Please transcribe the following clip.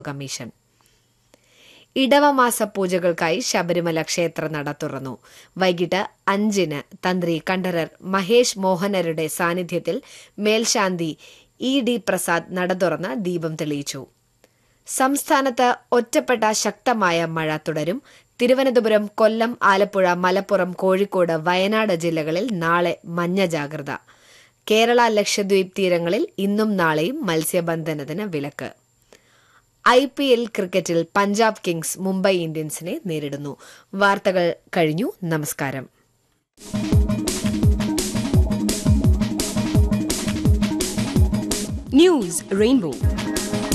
Commission ഇടവമാസ പൂജകൾക്കായി ശബരിമല ക്ഷേത്ര നട തുറന്നു വൈകിട്ട് അഞ്ചിന് തന്ത്രി കണ്ഠരർ മഹേഷ് മോഹനരുടെ സാന്നിധ്യത്തിൽ മേൽശാന്തി ഇ ഡി പ്രസാദ് നട തുറന്ന് ദീപം തെളിയിച്ചു സംസ്ഥാനത്ത് ഒറ്റപ്പെട്ട ശക്തമായ മഴ തുടരും തിരുവനന്തപുരം കൊല്ലം ആലപ്പുഴ മലപ്പുറം കോഴിക്കോട് വയനാട് ജില്ലകളിൽ നാളെ മഞ്ഞ ജാഗ്രത കേരള ലക്ഷദ്വീപ് തീരങ്ങളിൽ ഇന്നും നാളെയും മത്സ്യബന്ധനത്തിന് വിലക്ക് ഐ പി എൽ ക്രിക്കറ്റിൽ പഞ്ചാബ് കിങ്സ് മുംബൈ ഇന്ത്യൻസിനെ നേരിടുന്നു വാർത്തകൾ കഴിഞ്ഞു നമസ്കാരം News Rainbow.